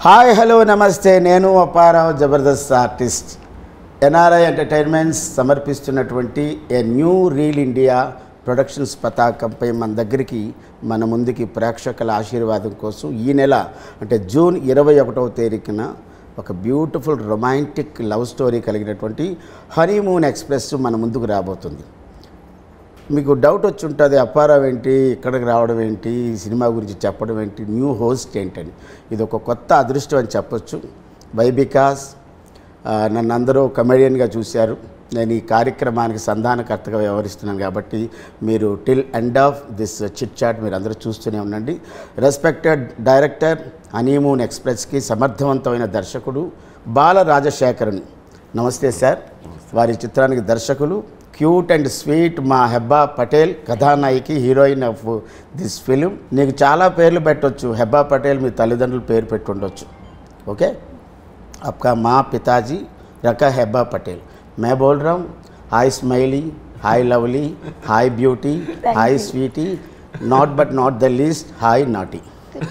Hi hello నమస్తే నేను Apparao Jabardasth artist NRI entertainments సమర్పిస్తున్నటువంటి A new reel India productions పతాకంపై మన దగ్గరికి మన ముందుకి ప్రేక్షకుల ఆశీర్వాదం కోసం ఈ నెల అంటే జూన్ ఇరవై ఒకటవ తేదీన ఒక బ్యూటిఫుల్ రొమాంటిక్ లవ్ స్టోరీ కలిగినటువంటి హనీమూన్ ఎక్స్ప్రెస్ మన ముందుకు రాబోతుంది మీకు డౌట్ వచ్చి ఉంటుంది అప్పారావు ఏంటి ఇక్కడికి రావడం ఏంటి ఈ సినిమా గురించి చెప్పడం ఏంటి న్యూ హోస్ట్ ఏంటని ఇది ఒక కొత్త అదృష్టం అని చెప్పొచ్చు వై బికాస్ ఆ, నన్ను అందరూ కమెడియన్గా చూశారు నేను ఈ కార్యక్రమానికి సంధానకర్తగా వ్యవహరిస్తున్నాను కాబట్టి మీరు till end of this chit chat మీరు అందరూ చూస్తూనే ఉండండి రెస్పెక్టెడ్ డైరెక్టర్ హనీమూన్ ఎక్స్ప్రెస్కి సమర్థవంతమైన దర్శకుడు బాల రాజశేఖరుని నమస్తే సార్ వారి చిత్రానికి దర్శకులు క్యూట్ అండ్ స్వీట్ మా హెబ్బా పటేల్ కథానాయికి హీరోయిన్ ఆఫ్ దిస్ ఫిలిం నీకు చాలా పేర్లు పెట్టొచ్చు హెబ్బా పటేల్ మీ తల్లిదండ్రుల పేరు పెట్టుండొచ్చు ఓకే आपका माँ पिताजी रखा हेब्बा पटेल मैं बोल रहा हूँ hi smiley hi lovely hi beauty hi sweetie not but not the least hi naughty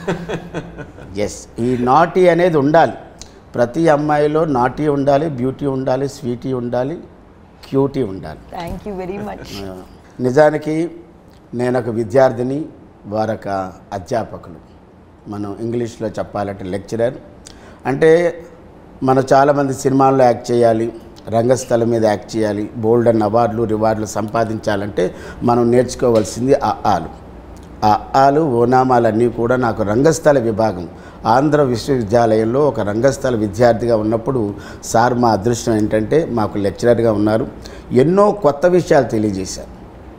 yes ఈ నాటీ అనేది ఉండాలి ప్రతి అమ్మాయిలో నాటీ ఉండాలి బ్యూటీ ఉండాలి స్వీటీ ఉండాలి క్యూటీ ఉండాలి థ్యాంక్ యూ వెరీ మచ్ నిజానికి నేను ఒక విద్యార్థిని వారొక అధ్యాపకులు మనం ఇంగ్లీష్లో చెప్పాలంటే లెక్చరర్ అంటే మనం చాలామంది సినిమాల్లో యాక్ట్ చేయాలి రంగస్థలం మీద యాక్ట్ చేయాలి బోల్డ్ అండ్ అవార్డులు రివార్డులు సంపాదించాలంటే మనం నేర్చుకోవాల్సింది ఆ ఆలు ఆ ఆలు ఓనామాలు అన్నీ కూడా నాకు రంగస్థల విభాగం ఆంధ్ర విశ్వవిద్యాలయంలో ఒక రంగస్థల విద్యార్థిగా ఉన్నప్పుడు సార్ మా అదృష్టం ఏంటంటే మాకు లెక్చరర్గా ఉన్నారు ఎన్నో కొత్త విషయాలు తెలియజేశారు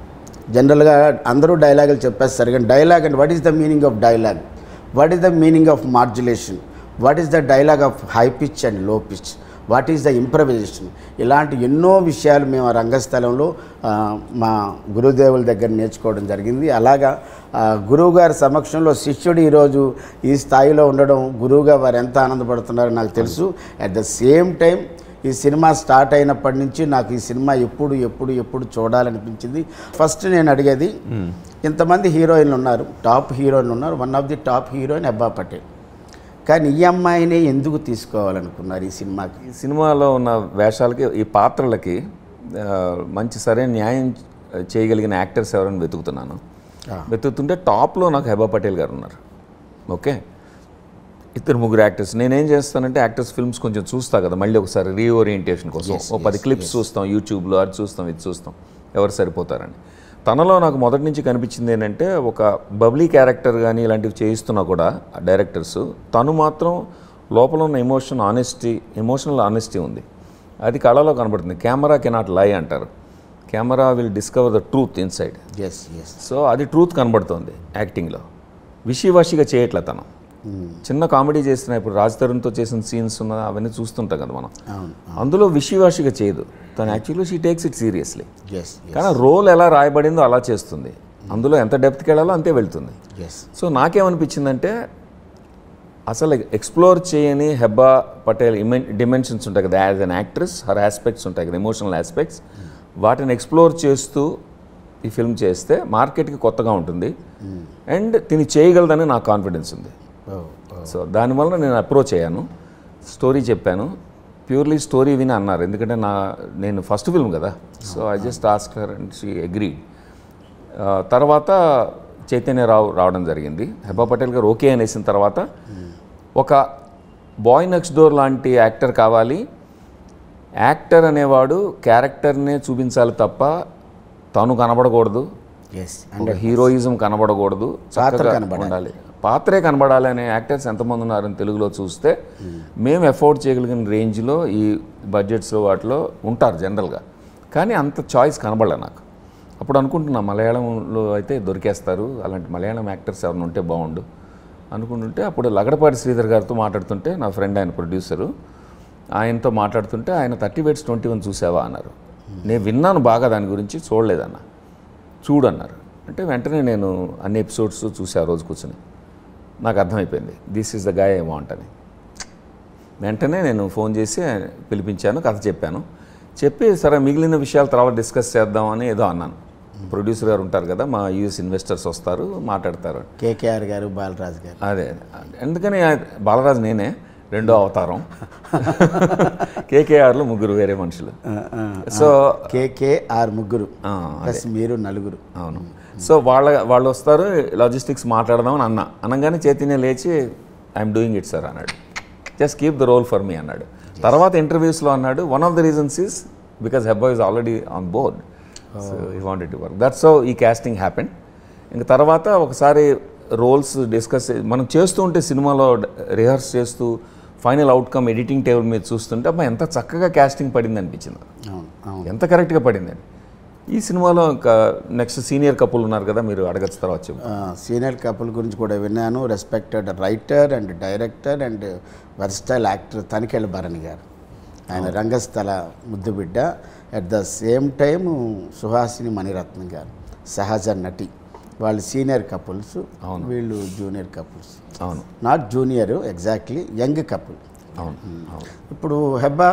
జనరల్గా అందరూ డైలాగులు చెప్పేస్తారు కానీ dialogue and what is the meaning of dialogue what is the meaning of modulation what is the dialogue of high pitch and low pitch what is the improvisation ఇలాంటి ఎన్నో విషయాలు మేము ఆ రంగస్థలంలో ఆ, మా గురుదేవుల దగ్గర నేర్చుకోవడం జరిగింది అలాగా ఆ, గురువుగారి సమక్షంలో శిష్యుడు ఈరోజు ఈ స్థాయిలో ఉండడం గురువుగా వారు ఎంత ఆనందపడుతున్నారో నాకు తెలుసు అట్ ద సేమ్ టైం ఈ సినిమా స్టార్ట్ అయినప్పటి నుంచి నాకు ఈ సినిమా ఎప్పుడు ఎప్పుడు ఎప్పుడు చూడాలనిపించింది ఫస్ట్ నేను అడిగేది ఇంతమంది హీరోయిన్లు ఉన్నారు టాప్ హీరోయిన్లు ఉన్నారు one of the top heroine Hebah Patel కానీ ఈ అమ్మాయినే ఎందుకు తీసుకోవాలనుకున్నారు ఈ సినిమాకి ఈ సినిమాలో ఉన్న వేషాలకి ఈ పాత్రలకి ఆ, మంచి సరైన న్యాయం చేయగలిగిన యాక్టర్స్ ఎవరైనా వెతుకుతున్నాను ఆ. వెతుకుతుంటే టాప్లో నాకు హెబా పటేల్ గారు ఉన్నారు ఓకే ఇద్దరు ముగ్గురు యాక్టర్స్ నేనేం చేస్తానంటే యాక్టర్స్ ఫిల్మ్స్ కొంచెం చూస్తా కదా మళ్ళీ ఒకసారి రీఓరియంటేషన్ కోసం Yes, ఓ పది yes, క్లిప్స్ చూస్తాం యూట్యూబ్లో అది చూస్తాం ఇది చూస్తాం ఎవరు సరిపోతారని తనలో నాకు మొదటి నుంచి కనిపించింది ఏంటంటే ఒక బబ్లీ క్యారెక్టర్ కానీ ఇలాంటివి చేయిస్తున్నా కూడా డైరెక్టర్స్ తను మాత్రం లోపల ఉన్న ఎమోషన్ ఆనెస్టీ ఎమోషనల్ ఆనెస్టీ ఉంది అది కళలో కనబడుతుంది కెమెరా కెనాట్ లై అంటారు camera will discover the truth inside yes yes so అది ట్రూత్ కనబడుతోంది యాక్టింగ్లో విషివాషిగా చేయట్లే తను చిన్న కామెడీ చేసిన ఇప్పుడు రాజ్ తరుణ్తో చేసిన సీన్స్ ఉన్న అవన్నీ చూస్తుంటాం కదా మనం అవును అందులో విషివాషిగా చేయదు తను actually she takes it seriously yes కానీ రోల్ ఎలా రాయబడిందో అలా చేస్తుంది అందులో ఎంత డెప్త్కి వెళ్ళాలో అంతే వెళ్తుంది ఎస్ సో నాకేమనిపించిందంటే అసలు ఎక్స్ప్లోర్ చేయని హెబ్బా పటేల్ ఇమెన్ డిమెన్షన్స్ ఉంటాయి కదా as an actress her aspects ఉంటాయి కదా ఎమోషనల్ ఆస్పెక్ట్స్ వాటిని ఎక్స్ప్లోర్ చేస్తూ ఈ ఫిల్మ్ చేస్తే మార్కెట్కి కొత్తగా ఉంటుంది అండ్ తిని చేయగలదని నాకు కాన్ఫిడెన్స్ ఉంది ఓ సో దానివల్ల నేను అప్రోచ్ అయ్యాను స్టోరీ చెప్పాను ప్యూర్లీ స్టోరీ విని అన్నారు ఎందుకంటే నా నేను ఫస్ట్ ఫిల్మ్ కదా so I just ask her and she agree తర్వాత చైతన్యరావు రావడం జరిగింది హెబ్బా పటేల్ గారు ఓకే అనేసిన తర్వాత ఒక బాయ్ నెక్స్ట్ డోర్ లాంటి యాక్టర్ కావాలి యాక్టర్ అనేవాడు క్యారెక్టర్నే చూపించాలి తప్ప తను కనబడకూడదు ఎస్ ఒక హీరోయిజం కనబడకూడదు పాత్ర చక్కగా కనబడాలి. ఉండాలి పాత్రే కనబడాలి అనే యాక్టర్స్ ఎంతమంది ఉన్నారని తెలుగులో చూస్తే మేము ఎఫోర్డ్ చేయగలిగిన రేంజ్లో ఈ బడ్జెట్స్లో వాటిలో ఉంటారు జనరల్గా కానీ అంత చాయిస్ కనబడలే నాకు అప్పుడు అనుకుంటున్నా మలయాళంలో అయితే దొరికేస్తారు అలాంటి మలయాళం యాక్టర్స్ ఎవరైనా ఉంటే బాగుండు అనుకుంటుంటే అప్పుడు లగడపాటి శ్రీధర్ గారితో మాట్లాడుతుంటే నా ఫ్రెండ్ ఆయన ప్రొడ్యూసరు ఆయనతో మాట్లాడుతుంటే ఆయన థర్టీ వెయిట్స్ ట్వంటీ వన్ చూసావా అన్నారు నేను విన్నాను బాగా దాని గురించి చూడలేదన్న చూడన్నారు అంటే వెంటనే నేను అన్ని ఎపిసోడ్స్ చూసా ఆ రోజు కూర్చొని నాకు అర్థమైపోయింది this is the guy I want అని వెంటనే నేను ఫోన్ చేసి పిలిపించాను కథ చెప్పాను చెప్పి సరే మిగిలిన విషయాలు తర్వాత డిస్కస్ చేద్దామని ఏదో అన్నాను ప్రొడ్యూసర్ గారు ఉంటారు కదా మా యూఎస్ ఇన్వెస్టర్స్ వస్తారు మాట్లాడతారు కేకేఆర్ గారు బాలరాజు గారు అదే ఎందుకని ఆ- బాలరాజు నేనే రెండో అవతారం కేకేఆర్లో ముగ్గురు వేరే మనుషులు సో కేకేఆర్ ముగ్గురు ఆ, ప్లస్ మీరు నలుగురు అవును సో వాళ్ళ వాళ్ళు వస్తారు లాజిస్టిక్స్ మాట్లాడదామని అన్న అనగానే చైతన్య లేచి ఐఎమ్ డూయింగ్ ఇట్ సార్ అన్నాడు just keep the role for me అన్నాడు తర్వాత ఇంటర్వ్యూస్లో అన్నాడు one of the reasons is because Hebah is already on board so he wanted to work that's so the casting happen ఇంక తర్వాత ఒకసారి రోల్స్ డిస్కస్ మనం చేస్తూ ఉంటే సినిమాలో రిహర్స్ చేస్తూ ఫైనల్ అవుట్కమ్ ఎడిటింగ్ టేబుల్ మీద చూస్తుంటే అబ్బా ఎంత చక్కగా కాస్టింగ్ పడింది అనిపించింది అవును అవును ఎంత కరెక్ట్గా పడింది ఈ సినిమాలో ఇంకా నెక్స్ట్ సీనియర్ కపుల్ ఉన్నారు కదా మీరు అడగచ్చు తర్వాత చెప్పు సీనియర్ కపుల్ గురించి కూడా విన్నాను respected writer and director and versatile actor Tanikella Bharani garu ఆయన రంగస్థల ముద్దుబిడ్డ at the same time Suhasini Maniratnam garu సహజ నటి వాళ్ళు సీనియర్ కపుల్స్ అవును. వీళ్ళు జూనియర్ కపుల్స్ అవును not junior exactly young couple అవును అవును ఇప్పుడు హెబ్బా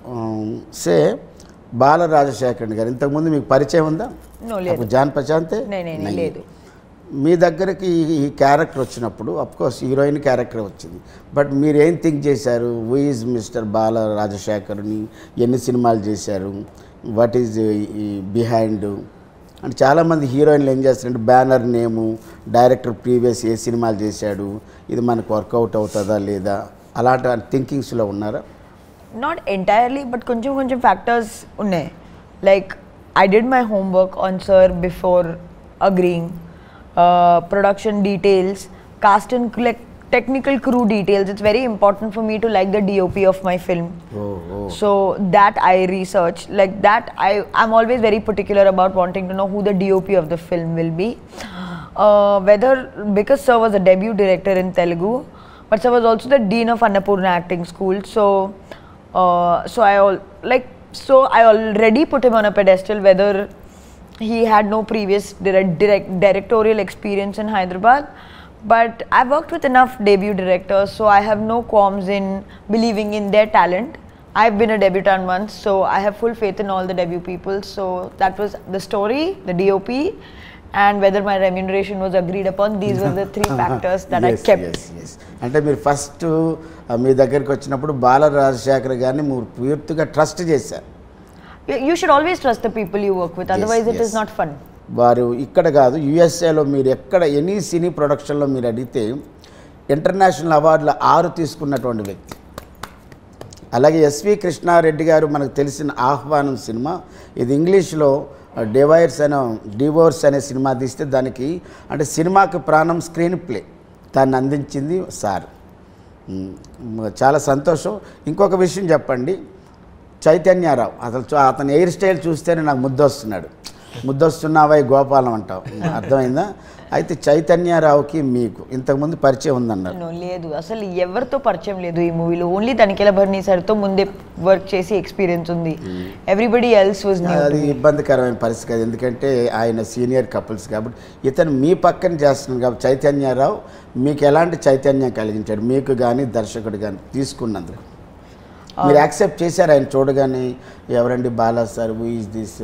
సే బాల రాజశేఖర్ గారు ఇంతకుముందు మీకు పరిచయం ఉందా No, లేదు. అప్పుడు జాన్ ప్రశాంతే నే- నే- నే- నయ్యి. లేదు. మీ దగ్గరికి ఈ- ఈ క్యారెక్టర్ వచ్చినప్పుడు కోర్స్ హీరోయిన్ క్యారెక్టర్ వచ్చింది బట్ మీరు ఏం థింక్ చేశారు హూ ఈజ్ మిస్టర్ బాల రాజశేఖర్ని ఎన్ని సినిమాలు చేశారు వాట్ ఈజ్ ఈ బిహైండ్ అంటే చాలామంది హీరోయిన్లు ఏం చేస్తారంటే బ్యానర్ నేము డైరెక్టర్ ప్రీవియస్ ఏ సినిమాలు చేశాడు ఇది మనకు వర్కౌట్ అవుతుందా లేదా అలాంటి థింకింగ్స్లో ఉన్నారా నాట్ ఎంటైర్లీ బట్ కొంచెం కొంచెం ఫ్యాక్టర్స్ ఉన్నాయి like I did my homework on sir before agreeing production details cast and like technical crew details it's very important for me to like the DOP of my film ఓ ఓ So that I research like that I I'm always very particular about wanting to know who the DOP of the film will be. Uh, whether because sir was a debut director in Telugu, but sir was also the dean of Annapurna Acting School. So uh, so I all like so I already put him on a pedestal whether he had no previous direct, direct directorial experience in Hyderabad. But I've worked with enough debut directors, so I have no qualms in believing in their talent. I've been a debutant once, so I have full faith in all the debut people. So that was the story, the DOP, and whether my remuneration was agreed upon. These were the three factors that Yes, I kept. yes, yes. అంటే మీరు first మీ దగ్గరికి వచ్చినప్పుడు బాల రాజశేఖర్ గారిని మీరు పూర్తిగా trust చేశారు You, you should always trust the people you work with, otherwise, it yes. is not fun. వారు ఇక్కడ కాదు యుఎస్ఏలో మీరు ఎక్కడ ఎనీ సినీ ప్రొడక్షన్లో మీరు అడిగితే ఇంటర్నేషనల్ అవార్డులు ఆరు తీసుకున్నటువంటి వ్యక్తి అలాగే ఎస్వి కృష్ణారెడ్డి గారు మనకు తెలిసిన ఆహ్వానం సినిమా ఇది ఇంగ్లీష్లో డివైర్స్ అనే డివోర్స్ అనే సినిమా తీస్తే దానికి అంటే సినిమాకి ప్రాణం స్క్రీన్ ప్లే దాన్ని అందించింది సార్ మ్, చాలా సంతోషం ఇంకొక విషయం చెప్పండి చైతన్యారావు అసలు చూ- అతని హెయిర్ స్టైల్ చూస్తేనే నాకు ముద్దొస్తున్నాడు ముద్దొస్తున్నావా ఈ గోపాలం అంటావు అర్థమైందా అయితే చైతన్యారావుకి మీకు ఇంతకుముందు పరిచయం ఉందన్నారు No, లేదు అసలు ఎవరితో పరిచయం లేదు ఈ మూవీలో ఓన్లీ తనికెల భరణి సార్తో ముందే వర్క్ చేసి ఎక్స్పీరియన్స్ ఉంది ఎవ్రీబడి ఎల్స్ వాజ్ న్యూ అది ఇబ్బందికరమైన పరిస్థితి కాదు ఎందుకంటే ఆయన సీనియర్ కపుల్స్ కాబట్టి ఇతను మీ పక్కన చేస్తున్నాడు కాబట్టి చైతన్యారావు మీకు ఎలాంటి చైతన్యం కలిగించాడు మీకు కానీ దర్శకుడు కానీ తీసుకున్నందుకు మీరు యాక్సెప్ట్ చేశారు ఆయన చూడగానే ఎవరండి Bala sir who is this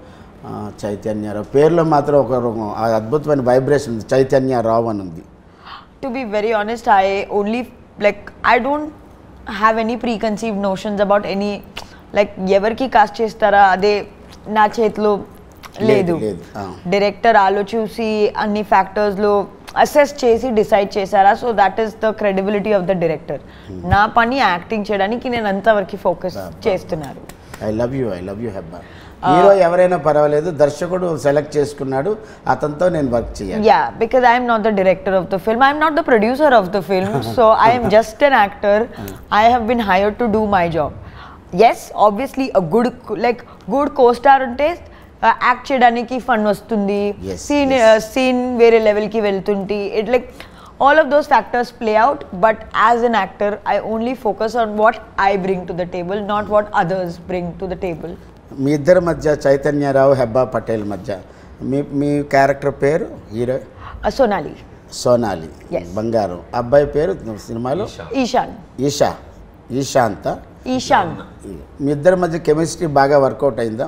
Chaitanya Rao పేరులో మాత్రం ఒక రకం- ఆ అద్భుతమైన వైబ్రేషన్ ఉంది చైతన్యరావు అని ఉంది to be very honest I only like I don't have any pre conceive notions about any like ఎవరికి కాస్ట్ చేస్తారా అదే నా చేతిలో లేదు లేదు, ఆ. డైరెక్టర్ ఆలోచించి అన్ని ఫ్యాక్టర్స్లో అసెస్ చేసి డిసైడ్ చేశారా so that is the credibility of the director నా పని యాక్టింగ్ చేయడానికి నేను అంతవరకు ఫోకస్ చేస్తున్నారు I love you I love you Hebah hero ఎవరైనా పర్వాలేదు దర్శకుడు సెలెక్ట్ చేసుకున్నాడు అతనితో నేను వర్క్ చేయాలి Yeah, because I am not the director of the film. I am not the producer of the film. so I am just an actor. I have been hired to do my job. Yes, obviously a good like good co-star ఉంటే act చేయడానికి fun వస్తుంది Yes, scene yes. Scene వేరే లెవెల్కి వెళ్తుంటే it like all of those factors play out but as an actor I only focus on what I bring to the table not what others bring to the table మీ ఇద్దరి మధ్య చైతన్యరావు హెబ్బా పటేల్ మధ్య మీ మీ character పేరు హీరో సోనాలి సోనాలి Yes. బంగారం అబ్బాయి పేరు సినిమాలో ఈశాన్ ఈషా ఈశాంత ఈశాన్ మీ ఇద్దరి మధ్య కెమిస్ట్రీ బాగా వర్కౌట్ అయిందా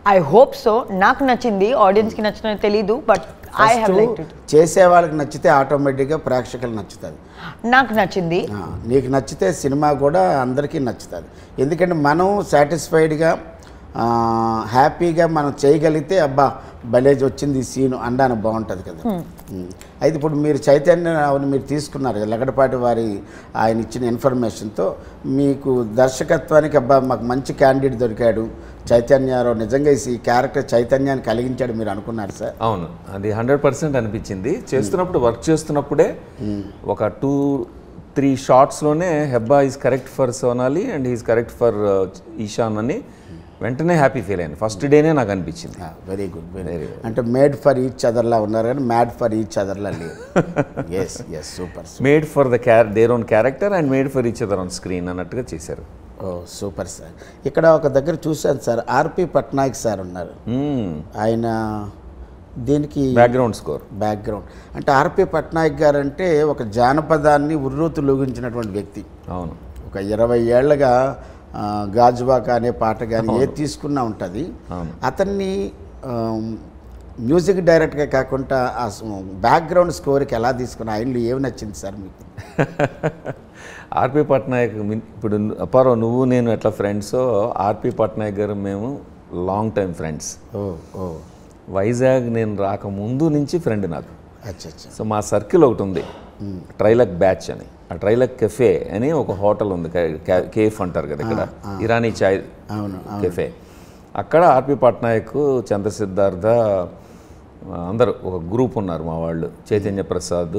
ఐ హోప్ సో నాకు నచ్చింది ఆడియన్స్కి నచ్చిన తెలీదు but I have like it చేసే వాళ్ళకి నచ్చితే ఆటోమేటిక్గా ప్రేక్షకులు నచ్చుతుంది నాకు నచ్చింది ఆ, నీకు నచ్చితే సినిమా కూడా అందరికీ నచ్చుతుంది ఎందుకంటే మనం సాటిస్ఫైడ్గా హ్యాపీగా మనం చేయగలిగితే అబ్బా భలేజ్ వచ్చింది ఈ సీను అనడానికి బాగుంటుంది కదా ఉమ్. అయితే ఇప్పుడు మీరు చైతన్య అవును మీరు తీసుకున్నారు కదా లగడపాటి వారి ఆయన ఇచ్చిన ఇన్ఫర్మేషన్తో మీకు దర్శకత్వానికి అబ్బా మాకు మంచి క్యాండిడేట్ దొరికాడు చైతన్యరావు నిజంగా ఈ క్యారెక్టర్ చైతన్యాన్ని కలిగించాడు మీరు అనుకున్నారు సార్ అవును అది హండ్రెడ్ పర్సెంట్ అనిపించింది చేస్తున్నప్పుడు వర్క్ చేస్తున్నప్పుడే ఒక టూ త్రీ షార్ట్స్లోనే Hebah is correct for Sonali and is correct for Eshan అని వెంటనే హ్యాపీ ఫీల్ అయ్యాను ఫస్ట్ డేనే నాకు అనిపించింది వెరీ గుడ్ వెరీ అంటే మేడ్ ఫర్ ఈచ్ అదర్లా ఉన్నారు కానీ మ్యాడ్ ఫర్ ఈచ్ అదర్లా లేదు yes yes super made for the char their own character and made for each other on screen అన్నట్టుగా చేశారు ఓ సూపర్ సార్ ఇక్కడ ఒక దగ్గర చూశాను సార్ ఆర్పి పట్నాయక్ సార్ ఉన్నారు ఆయన దీనికి బ్యాక్గ్రౌండ్ స్కోర్ బ్యాక్గ్రౌండ్ అంటే ఆర్పి పట్నాయక్ గారు అంటే ఒక జానపదాన్ని ఉర్రూతు లూగించినటువంటి వ్యక్తి అవును ఒక ఇరవై ఏళ్ళగా ఆ, గాజువాక అనే పాట కానీ ఏది తీసుకున్నా ఉంటుంది అవును. అతన్ని ఆ, మ్యూజిక్ డైరెక్ట్గా కాకుండా ఆ బ్యాక్గ్రౌండ్ స్కోర్కి ఎలా తీసుకున్నా ఆయనలో ఏమి నచ్చింది సార్ మీకు ఆర్పి పట్నాయక్ మిన్- ఇప్పుడు అపారో నువ్వు నేను ఎట్లా ఫ్రెండ్సో ఆర్పి పట్నాయక్ గారు మేము లాంగ్ టైం ఫ్రెండ్స్ ఓ ఓ వైజాగ్ నేను రాకముందు నుంచి ఫ్రెండ్ నాకు అచ్చా అచ్చా సో మా సర్కిల్ ఒకటి ఉంది ట్రైలక్ బ్యాచ్ అని ఆ ట్రైలక్ కెఫే అని ఒక హోటల్ ఉంది కే- కే- కేఫ్ అంటారు కదా ఇక్కడ ఇరానీ చాయ్ అవును కెఫే అక్కడ ఆర్పి పట్నాయక్ చంద్ర సిద్ధార్థ ఆ, అందరూ ఒక గ్రూప్ ఉన్నారు మా వాళ్ళు Chaitanya Prasad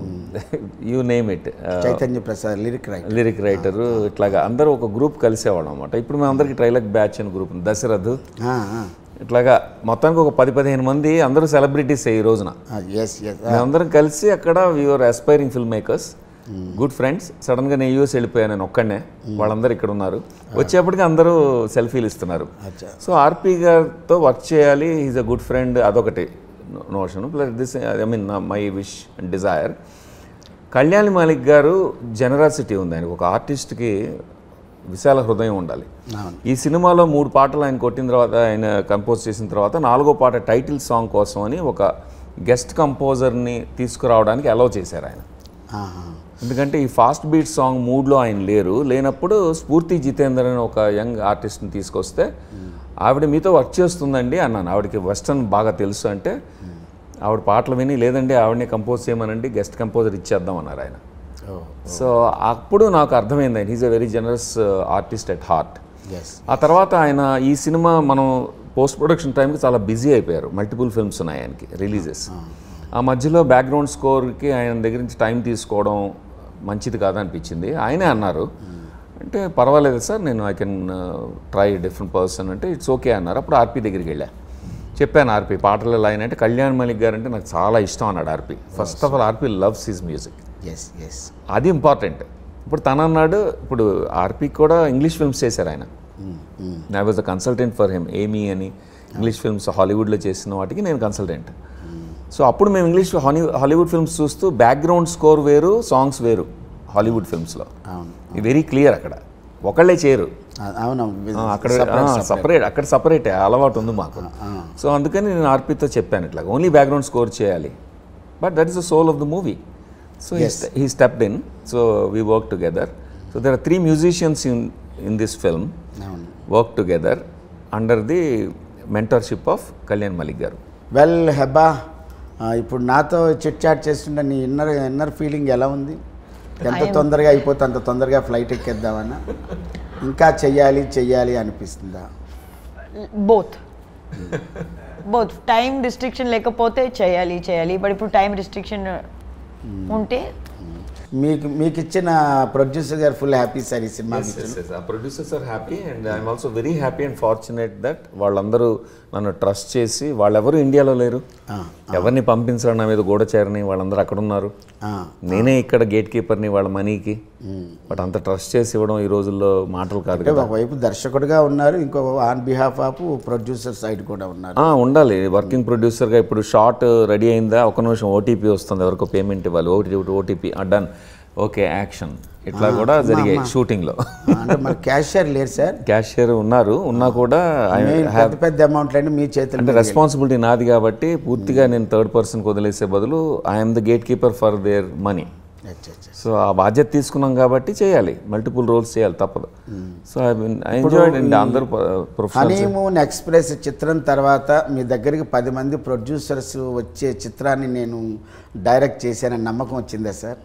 you name it Chaitanya Prasad lyric write lyric writer ఇట్లాగా అందరూ ఒక గ్రూప్ కలిసేవాళ్ళం అనమాట ఇప్పుడు మేము అందరికి ట్రైలక్ బ్యాచ్ అని గ్రూప్ ఉంది దశరథ్ ఇట్లాగా మొత్తానికి ఒక పది పదిహేను మంది అందరూ సెలబ్రిటీస్ ఈ రోజున ఎస్ ఎస్ మేమందరం కలిసి అక్కడ we're aspiring film makers good friends సడన్గా నేను యూఎస్ వెళ్ళిపోయాను నేను ఒక్కడనే వాళ్ళందరూ ఇక్కడ ఉన్నారు వచ్చేప్పటికి అందరూ సెల్ఫీలు ఇస్తున్నారు అచ్చా సో ఆర్పి గారితో వర్క్ చేయాలి ఈజ్ అ గుడ్ ఫ్రెండ్ అదొకటి notion plus this I mean my wish and desire Kalyan Malik garu generosity ఉంది ఆయనకు ఒక ఆర్టిస్ట్కి విశాల హృదయం ఉండాలి అవును ఈ సినిమాలో మూడు పాటలు ఆయన కొట్టిన తర్వాత ఆయన కంపోజ్ చేసిన తర్వాత నాలుగో పాట టైటిల్ సాంగ్ కోసం అని ఒక గెస్ట్ కంపోజర్ని తీసుకురావడానికి అలౌ చేశారు ఆయన ఆహా. ఎందుకంటే ఈ ఫాస్ట్ బీట్ సాంగ్ మూడ్లో ఆయన లేరు లేనప్పుడు స్ఫూర్తి జితేందర్ అని ఒక యంగ్ ఆర్టిస్ట్ని తీసుకొస్తే ఆవిడ మీతో వర్క్ చేస్తుందండి అన్నాను ఆవిడకి వెస్టర్న్ బాగా తెలుసు అంటే ఆవిడ పాటలు విని లేదండి ఆవిడని కంపోజ్ చేయమనండి గెస్ట్ కంపోజర్ ఇచ్చేద్దాం అన్నారు ఆయన ఓ సో అప్పుడు నాకు అర్థమైంది ఆయన he's a very generous artist at heart yes ఆ తర్వాత ఆయన ఈ సినిమా మనం పోస్ట్ ప్రొడక్షన్ టైంకి చాలా బిజీ అయిపోయారు మల్టిపుల్ ఫిల్మ్స్ ఉన్నాయి ఆయనకి రిలీజెస్ ఆ మధ్యలో బ్యాక్గ్రౌండ్ స్కోర్కి ఆయన దగ్గర నుంచి టైం తీసుకోవడం మంచిది కాదనిపించింది ఆయనే అన్నారు అంటే పర్వాలేదు సార్ నేను I can try different person అంటే ఇట్స్ ఓకే అన్నారు అప్పుడు ఆర్పి దగ్గరికి వెళ్ళా చెప్పాను ఆర్పి పాటల లైన్ అంటే కళ్యాణ్ మలిక్ గారు అంటే నాకు చాలా ఇష్టం అన్నాడు RP first of all RP loves his music yes yes అది ఇంపార్టెంట్ ఇప్పుడు తను అన్నాడు ఇప్పుడు ఆర్పి కూడా ఇంగ్లీష్ ఫిల్మ్స్ చేశారు ఆయన I was the consultant for him ఏమీ అని ఇంగ్లీష్ ఫిల్మ్స్ హాలీవుడ్లో చేసిన వాటికి నేను కన్సల్టెంట్ సో అప్పుడు మేము ఇంగ్లీష్ హాలీ హాలీవుడ్ ఫిల్మ్స్ చూస్తూ బ్యాక్గ్రౌండ్ స్కోర్ వేరు సాంగ్స్ వేరు హాలీవుడ్ ఫిల్మ్స్లో అవును వెరీ క్లియర్ అక్కడ ఒకళ్ళే చేయరు ఆ, అవును ఆ, అక్కడ సపరేట్ అక్కడ సపరేట్ అలవాటు ఉంది మాకు సో అందుకని నేను ఆర్పితో చెప్పాను ఇట్లా ఓన్లీ బ్యాక్గ్రౌండ్ స్కోర్ చేయాలి but that is the soul of the movie so he stepped in so we work together so there are three musicians in in this film అవును work together under the mentorship of Kalyan Malik garu well Hebah ఆ, ఇప్పుడు నాతో chit chat చేస్తుంటే నీ inner inner feeling ఎలా ఉంది ఎంత తొందరగా అయిపోతే అంత తొందరగా ఫ్లైట్ ఎక్కేద్దామన్నా ఇంకా చెయ్యాలి చెయ్యాలి అనిపిస్తుందా బోత్ బోత్ టైం రిస్ట్రిక్షన్ లేకపోతే చేయాలి చేయాలి బట్ ఇప్పుడు టైం రిస్ట్రిక్షన్ ఉంటే మీకు మీకు ఇచ్చిన producer garu full happy sir ఈ సినిమా ఆ producers are happy and I'm also very happy and fortunate that వాళ్ళందరూ నన్ను ట్రస్ట్ చేసి వాళ్ళెవరు ఇండియాలో లేరు ఎవరిని పంపించడం నా మీద గూఢచారని వాళ్ళందరూ అక్కడ ఉన్నారు నేనే ఇక్కడ గేట్ కీపర్ని వాళ్ళ మనీకి బట్ అంత ట్రస్ట్ చేసి ఇవ్వడం ఈ రోజుల్లో మాటలు కాదు అంటే కదా ఒకవైపు దర్శకుడిగా ఉన్నారు ఇంకో on behalf of producer side కూడా ఉన్నారు ఆ, ఉండాలి వర్కింగ్ ప్రొడ్యూసర్గా ఇప్పుడు షార్ట్ రెడీ అయిందా ఒక నిమిషం ఓటీపీ వస్తుంది ఎవరికో పేమెంట్ ఇవ్వాలి OTP OTP done okay action ఇట్లా కూడా జరిగాయి షూటింగ్లో అంటే మరి క్యాషియర్ లేరు సార్ క్యాషియర్ ఉన్నారు ఉన్నా కూడా I మీ have- పెద్ద పెద్ద అమౌంట్లన్నీ మీ చేతులు అంటే రెస్పాన్సిబిలిటీ నాది కాబట్టి పూర్తిగా నేను థర్డ్ పర్సన్కి వదిలేసే బదులు I'm the gate keeper for their money అచ్చా, అచ్చా. సో ఆ బాధ్యత తీసుకున్నాం కాబట్టి చేయాలి మల్టిపుల్ రోల్స్ చేయాలి తప్పదు సో ఐ ఐ ఎంజాయ్డ్ అండి అందరూ ప్రొఫెషనల్ హనీమూన్ ఎక్స్ప్రెస్ చిత్రం తర్వాత మీ దగ్గరికి పది మంది ప్రొడ్యూసర్స్ వచ్చే చిత్రాన్ని నేను డైరెక్ట్ చేశానని నమ్మకం వచ్చిందా సార్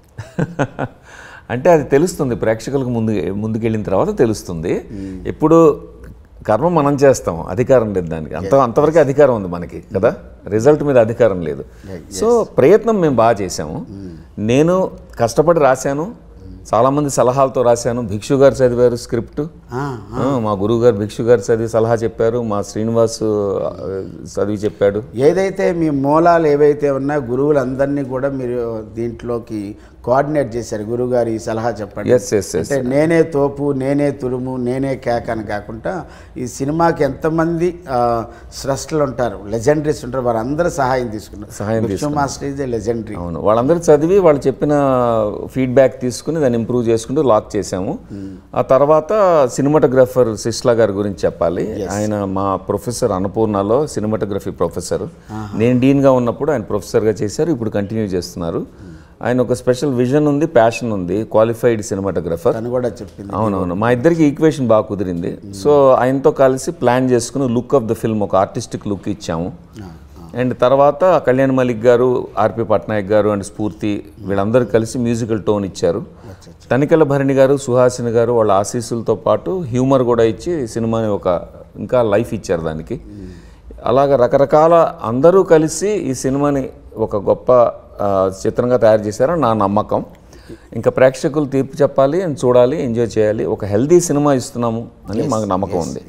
అంటే అది తెలుస్తుంది ప్రేక్షకులకు ముందు ముందుకెళ్ళిన తర్వాత తెలుస్తుంది ఎప్పుడు కర్మ మనం చేస్తాం అధికారం లేదు దానికి అంత అంతవరకు అధికారం ఉంది మనకి కదా రిజల్ట్ మీద అధికారం లేదు సో ప్రయత్నం మేము బాగా చేసాము నేను కష్టపడి రాశాను చాలామంది సలహాలతో రాశాను భిక్షు గారు చదివారు స్క్రిప్ట్ ఆ, ఆ, మా గురువు గారు భిక్షు గారు చదివి సలహా చెప్పారు మా శ్రీనివాస్ ఆ, చదివి చెప్పాడు ఏదైతే మీ మూలాలు ఏవైతే ఉన్నాయో గురువులందరినీ కూడా మీరు దీంట్లోకి కోఆర్డినేట్ చేశారు గురువు గారు ఈ సలహా చెప్పండి ఎస్ ఎస్ ఎస్ అంటే నేనే తోపు నేనే తురుము నేనే కేక అని కాకుండా ఈ సినిమాకి ఎంతమంది ఆ, స్రష్టలు ఉంటారు లెజెండరీస్ ఉంటారు వారందరూ సహాయం తీసుకున్నారు సహాయం Vishnu master is a legendary అవును వాళ్ళందరూ చదివి వాళ్ళు చెప్పిన ఫీడ్బ్యాక్ తీసుకుని దాన్ని ఇంప్రూవ్ చేసుకుంటూ లాక్ చేసాము ఆ తర్వాత సినిమాటోగ్రాఫర్ సిస్లా గారి గురించి చెప్పాలి ఆయన మా ప్రొఫెసర్ అన్నపూర్ణలో సినిమాటోగ్రఫీ ప్రొఫెసర్ నేను డీన్గా ఉన్నప్పుడు ఆయన ప్రొఫెసర్గా చేశారు ఇప్పుడు కంటిన్యూ చేస్తున్నారు ఆయన ఒక స్పెషల్ విజన్ ఉంది ప్యాషన్ ఉంది క్వాలిఫైడ్ సినిమాటోగ్రఫర్ తను కూడా చెప్పింది అవునవును మా ఇద్దరికి ఈక్వేషన్ బాగా కుదిరింది సో ఆయనతో కలిసి ప్లాన్ చేసుకుని లుక్ ఆఫ్ ద ఫిల్మ్ ఒక ఆర్టిస్టిక్ లుక్ ఇచ్చాము అండ్ తర్వాత కళ్యాణ్ మలిక్ గారు ఆర్పి పట్నాయక్ గారు అండ్ స్ఫూర్తి వీళ్ళందరూ కలిసి మ్యూజికల్ టోన్ ఇచ్చారు తనికెల భరణి గారు సుహాసిని గారు వాళ్ళ ఆశీస్సులతో పాటు హ్యూమర్ కూడా ఇచ్చి సినిమాని ఒక ఇంకా లైఫ్ ఇచ్చారు దానికి అలాగ రకరకాల అందరూ కలిసి ఈ సినిమాని ఒక గొప్ప ఆ, చిత్రంగా తయారు చేశారని నా నమ్మకం ఇంకా ప్రేక్షకులు తీర్పు చెప్పాలి అండ్ చూడాలి ఎంజాయ్ చేయాలి ఒక హెల్దీ సినిమా ఇస్తున్నాము అని మాకు నమ్మకం ఉంది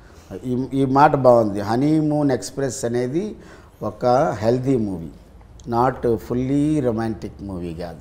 ఈ ఈ మాట బాగుంది హనీమూన్ ఎక్స్ప్రెస్ అనేది ఒక healthy movie not fully romantic movie కాదు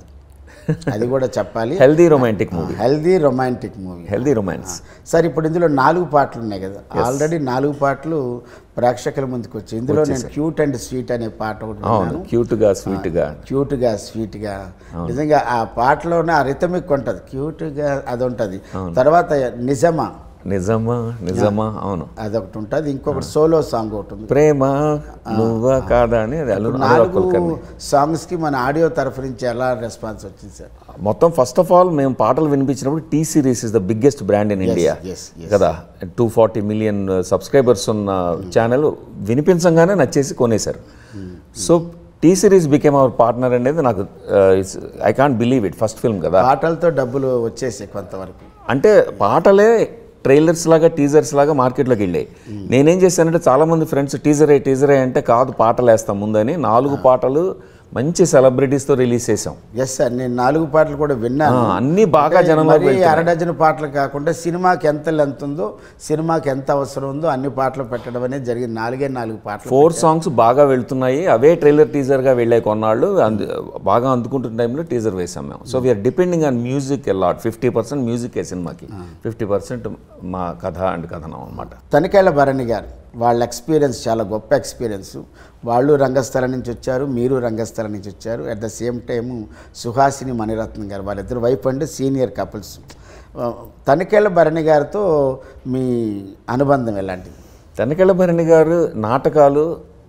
అది కూడా చెప్పాలి healthy romantic movie healthy romantic movie healthy romance sir ఇప్పుడు ఇందులో నాలుగు పాటలు ఉన్నాయి కదా ఆల్రెడీ నాలుగు పాటలు ప్రేక్షకుల ముందుకు వచ్చాయి ఇందులో నేను క్యూట్ అండ్ స్వీట్ అనే పాట ఒకటి అవును విన్నాను క్యూట్గా స్వీట్గా క్యూట్గా స్వీట్గా నిజంగా ఆ పాటలోనే ఆ రిథమిక్ ఉంటుంది క్యూట్గా అది ఉంటుంది తర్వాత నిజమా నిజమా నిజమా అవును అదొకటి ఉంటుంది ఇంకొకటి సోలో సాంగ్ ఒకటి ఉంది ప్రేమ నువ్వా కాదా అని అది అల్లు అనురాగ్ నాలుగు కుల్కర్ణి సాంగ్స్కి మన ఆడియో తరఫు నుంచి ఎలా రెస్పాన్స్ వచ్చింది సార్ మొత్తం ఫస్ట్ ఆఫ్ ఆల్ మేము పాటలు వినిపించినప్పుడు T series is the biggest brand in India yes, yes. కదా టూ ఫార్టీ మిలియన్ సబ్స్క్రైబర్స్ ఉన్న ఛానల్ వినిపించంగానే నచ్చేసి కొనేశారు so T series became our partner అనేది నాకు I can't believe it first film కదా పాటలతో డబ్బులు వచ్చేసాయి కొంతవరకు అంటే పాటలే ట్రైలర్స్ లాగా టీజర్స్ లాగా మార్కెట్లోకి వెళ్ళాయి నేనేం చేశానంటే చాలామంది ఫ్రెండ్స్ టీజరే టీజరే అంటే కాదు పాటలు వేస్తాం ముందని నాలుగు పాటలు మంచి సెలబ్రిటీస్తో రిలీజ్ చేసాం ఎస్ సార్ నేను నాలుగు పాటలు కూడా విన్నాను ఆ, అన్నీ బాగా అంటే జనంలోకి మరీ వెళ్తున్నాయి. అర డజన్ పాటలు కాకుండా సినిమాకి ఎంత లెంత్ ఉందో సినిమాకి ఎంత అవసరం ఉందో అన్ని పాటలు పెట్టడం అనేది జరిగింది నాలుగే నాలుగు పాటలు ఫోర్ సాంగ్స్ బాగా వెళ్తున్నాయి అవే ట్రైలర్ టీజర్గా వెళ్ళే కొన్నాళ్ళు అందు బాగా అందుకుంటున్న టైంలో టీజర్ వేసాం మేము so we are depending on music a lot fifty percent music ఏ సినిమాకి ఫిఫ్టీ పర్సెంట్ మా కథ అండ్ కథనం అనమాట తనికేళ్ల భరణి గారు వాళ్ళ ఎక్స్పీరియన్స్ చాలా గొప్ప ఎక్స్పీరియన్స్ వాళ్ళు రంగస్థలం నుంచి వచ్చారు మీరు రంగస్థలం నుంచి వచ్చారు at the same time Suhasini Maniratnam garu వాళ్ళిద్దరు wife and senior couples Tanikella Bharani గారితో మీ అనుబంధం ఎలాంటిది తనకెళ్ళ భరణి గారు నాటకాలు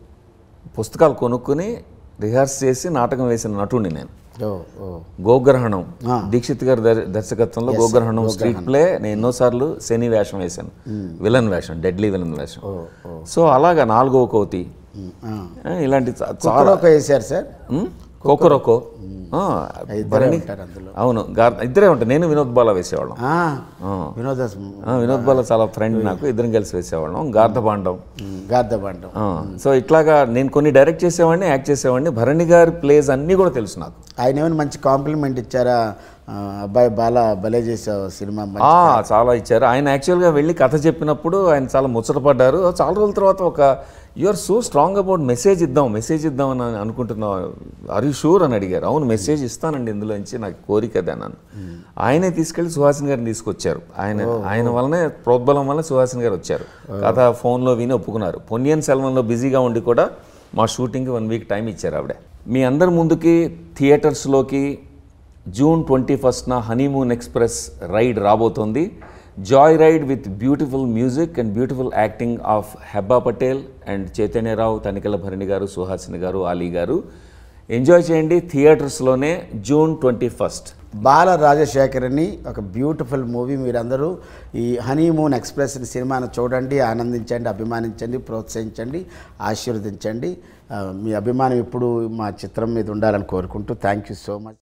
పుస్తకాలు కొనుక్కుని రిహార్స్ చేసి నాటకం వేసిన నటుడిని నేను ఓ ఓ గోగ్రహణం ఆ. దీక్షిత్ గారి దర్- దర్శకత్వంలో గోగ్రహణం స్ట్రీట్ ప్లే నేను ఎన్నోసార్లు శని వేషం వేశాను విలన్ వేషం డెడ్లీ విలన్ వేషం సో అలాగా నాలుగో కోతి ఆ. ఆ, ఇలాంటి చా- చాలా కుక్కలోకి వేశారు సార్ ఉమ్, కోకరోకో ఆ, భరణి ఉంటారు అందులో అవును గార్ ఇద్దరే ఉంటాయి నేను వినోద్ బాల వేసేవాళ్ళం ఆ, ఆ. వినోద ఆ, వినోద్ బాల చాలా ఫ్రెండ్ నాకు ఇద్దరం కలిసి వేసేవాళ్ళం గార్ధపాండం గార్ధబండం ఆ, సో ఇట్లాగా నేను కొన్ని డైరెక్ట్ చేసేవాడిని యాక్ట్ చేసేవాడిని భరణి గారి ప్లేస్ అన్నీ కూడా తెలుసు నాకు ఆయన ఏమైనా మంచి కాంప్లిమెంట్ ఇచ్చారా ఆ, అబ్బాయి బాలా భలే చేసావు సినిమా మంచి- ఆ, చాలా ఇచ్చారు ఆయన యాక్చువల్గా వెళ్ళి కథ చెప్పినప్పుడు ఆయన చాలా ముచ్చటపడ్డారు చాలా రోజుల తర్వాత ఒక you are so strong about message ఇద్దాం మెసేజ్ ఇద్దాం అని అనుకుంటున్నావు ఆర్ యూ షూర్ అని అడిగారు అవును మెసేజ్ ఇస్తానండి ఇందులోంచి నాకు కోరిక అదే అన్నాను ఆయనే తీసుకెళ్లి సుహాసిని గారిని తీసుకొచ్చారు ఆయన ఆయన వల్లనే ప్రోద్బలం వల్ల సుహాసిని గారు వచ్చారు కథ ఫోన్లో విని ఒప్పుకున్నారు పొన్నియన్ సెల్వన్లో బిజీగా ఉండి కూడా మా షూటింగ్కి వన్ వీక్ టైం ఇచ్చారు ఆవిడ మీ అందరి ముందుకి థియేటర్స్లోకి జూన్ ట్వంటీ ఫస్ట్న హనీమూన్ ఎక్స్ప్రెస్ రైడ్ రాబోతోంది joy ride with beautiful music and beautiful acting of Hebah Patel and Chaitanya Rao Tanikella Bharani garu Suhasini garu Ali garu enjoy చేయండి థియేటర్స్లోనే జూన్ ట్వంటీ ఫస్ట్ బాల రాజశేఖర్ని ఒక బ్యూటిఫుల్ మూవీ మీరందరూ ఈ హనీమూన్ ఎక్స్ప్రెస్ సినిమాను చూడండి ఆనందించండి అభిమానించండి ప్రోత్సహించండి ఆశీర్వదించండి ఆ, మీ అభిమానం ఇప్పుడు మా చిత్రం మీద ఉండాలని కోరుకుంటూ థ్యాంక్ యూ సో మచ్